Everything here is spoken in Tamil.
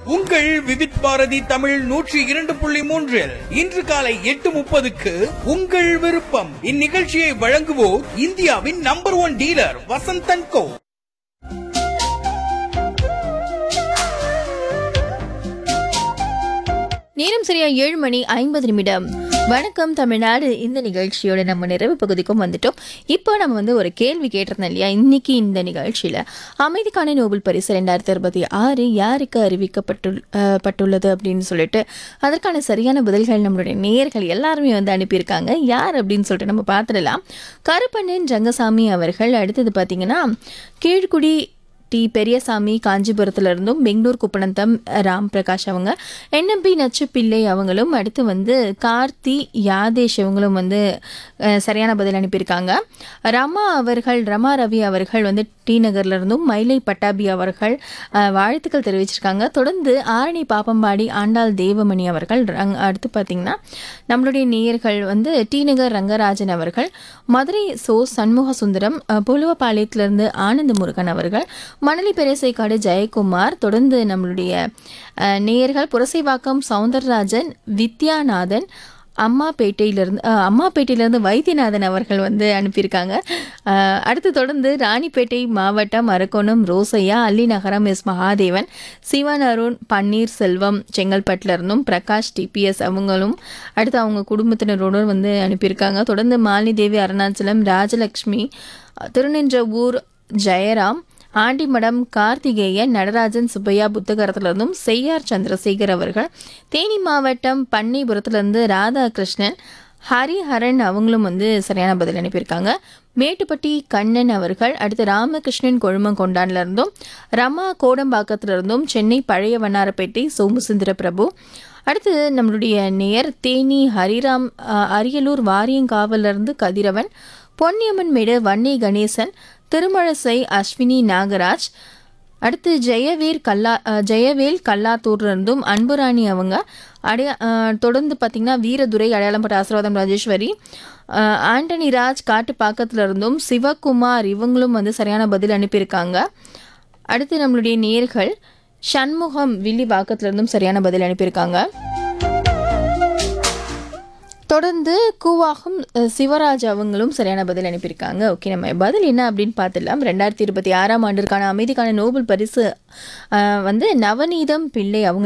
உங்கள் விவித் பாரதி தமிழ் நூற்றி இரண்டு புள்ளி மூன்றில் இன்று காலை எட்டு முப்பதுக்கு உங்கள் விருப்பம் இந்நிகழ்ச்சியை வழங்குவோர் இந்தியாவின் number one dealer Vasanth and co நேரம் சரியா ஏழு மணி ஐம்பது நிமிடம் வணக்கம் தமிழ்நாடு இந்த நிகழ்ச்சியோட நம்ம நிறைவு பகுதிக்கும் வந்துட்டோம் இப்போ நம்ம வந்து ஒரு கேள்வி கேட்டிருந்தோம் இல்லையா இன்னைக்கு இந்த நிகழ்ச்சியில் அமைதிக்கான நோபல் பரிசு ரெண்டாயிரத்தி அறுபத்தி ஆறு யாருக்கு அறிவிக்கப்பட்டு அஹ், பட்டுள்ளது அப்படின்னு சொல்லிட்டு அதற்கான சரியான பதில்கள் நம்மளுடைய நேயர்கள் எல்லாருமே வந்து அனுப்பியிருக்காங்க யார் அப்படின்னு சொல்லிட்டு நம்ம பார்த்துடலாம் கருப்பண்ணன் ரங்கசாமி அவர்கள் அடுத்தது பார்த்தீங்கன்னா கீழ்குடி டி பெரியசாமி காஞ்சிபுரத்துல இருந்தும் பெங்களூர் குப்பனந்தம் ராம் பிரகாஷ் அவங்க என்எம்பி நச்சு பிள்ளை அவங்களும் அடுத்து வந்து கார்த்தி யாதேஷ் இவங்களும் வந்து அஹ், சரியான பதில் அனுப்பியிருக்காங்க ரமா அவர்கள் ரமா ரவி அவர்கள் வந்து டி நகர்ல இருந்தும் மயிலை பட்டாபி அவர்கள் அஹ், வாழ்த்துக்கள் தெரிவிச்சிருக்காங்க தொடர்ந்து ஆரணி பாப்பம்பாடி ஆண்டாள் தேவமணி அவர்கள் ரங் அடுத்து பார்த்தீங்கன்னா நம்மளுடைய நேயர்கள் வந்து டி நகர் ரங்கராஜன் அவர்கள் மதுரை சோ சண்முக சுந்தரம் அஹ், புலுவபாளையத்திலிருந்து ஆனந்த முருகன் அவர்கள் மணலி பெரேசைக்காடு ஜெயக்குமார் தொடர்ந்து நம்மளுடைய அஹ், நேயர்கள் புரசைவாக்கம் சவுந்தரராஜன் வித்யாநாதன் அம்மாப்பேட்டையிலிருந்து அஹ், அம்மாப்பேட்டையிலிருந்து வைத்தியநாதன் அவர்கள் வந்து அனுப்பியிருக்காங்க அஹ், அடுத்து தொடர்ந்து ராணிப்பேட்டை மாவட்டம் அரக்கோணம் ரோசையா அல்லி நகரம் எஸ் மகாதேவன் சிவன் அருண் பன்னீர் செல்வம் செங்கல்பட்டுல இருந்தும் பிரகாஷ் டிபிஎஸ் அவங்களும் அடுத்து அவங்க குடும்பத்தினரோடும் வந்து அனுப்பியிருக்காங்க தொடர்ந்து மாலினி தேவி அருணாச்சலம் ராஜலக்ஷ்மி திருநின்றவூர் ஜெயராம் ஆண்டிமடம் கார்த்திகேயன் நடராஜன் சுப்பையா புத்தகரத்திலிருந்தும் செய்யார் சந்திரசேகர் அவர்கள் தேனி மாவட்டம் பண்ணைபுரத்திலிருந்து ராதாகிருஷ்ணன் ஹரிஹரன் அவங்களும் வந்து சரியான பதில் அனுப்பியிருக்காங்க மேட்டுப்பட்டி கண்ணன் அவர்கள் அடுத்து ராமகிருஷ்ணன் கொழுமங்கொண்டான்ல இருந்தும் ரமா கோடம்பாக்கத்துல இருந்தும் சென்னை பழைய வண்ணாரப்பேட்டை சோமுசுந்தர பிரபு அடுத்து நம்மளுடைய நேயர் தேனி ஹரிராம் அஹ், அரியலூர் வாரியங்காவில இருந்து கதிரவன் பொன்னியம்மன் மேடு வன்னி கணேசன் திருமழசை அஸ்வினி நாகராஜ் அடுத்து ஜெயவேல் கல்லா அஹ், ஜெயவேல் கல்லாத்தூர்ல இருந்தும் அன்புராணி அவங்க அடைய அஹ், தொடர்ந்து பார்த்தீங்கன்னா வீரதுரை அடையாளம்பட்ட ஆசீர்வாதம் ராஜேஸ்வரி அஹ், ஆண்டனி ராஜ் காட்டுப்பாக்கத்துல இருந்தும் சிவகுமார் இவங்களும் வந்து சரியான பதில் அனுப்பியிருக்காங்க அடுத்து நம்மளுடைய நேர்கள் சண்முகம் வில்லிவாக்கத்துல இருந்தும் சரியான பதில் அனுப்பியிருக்காங்க தொடர்ந்து கூவாகும் அஹ், சிவராஜ் அவங்களும் சரியான பதில் அனுப்பியிருக்காங்க ஓகே நம்ம பதில் என்ன அப்படின்னு பார்த்துடலாம் ரெண்டாயிரத்தி இருபத்தி ஆறாம் ஆண்டிற்கான அமைதிக்கான நோபல் பரிசு அஹ், வந்து நவநீதம் பிள்ளை அவங்க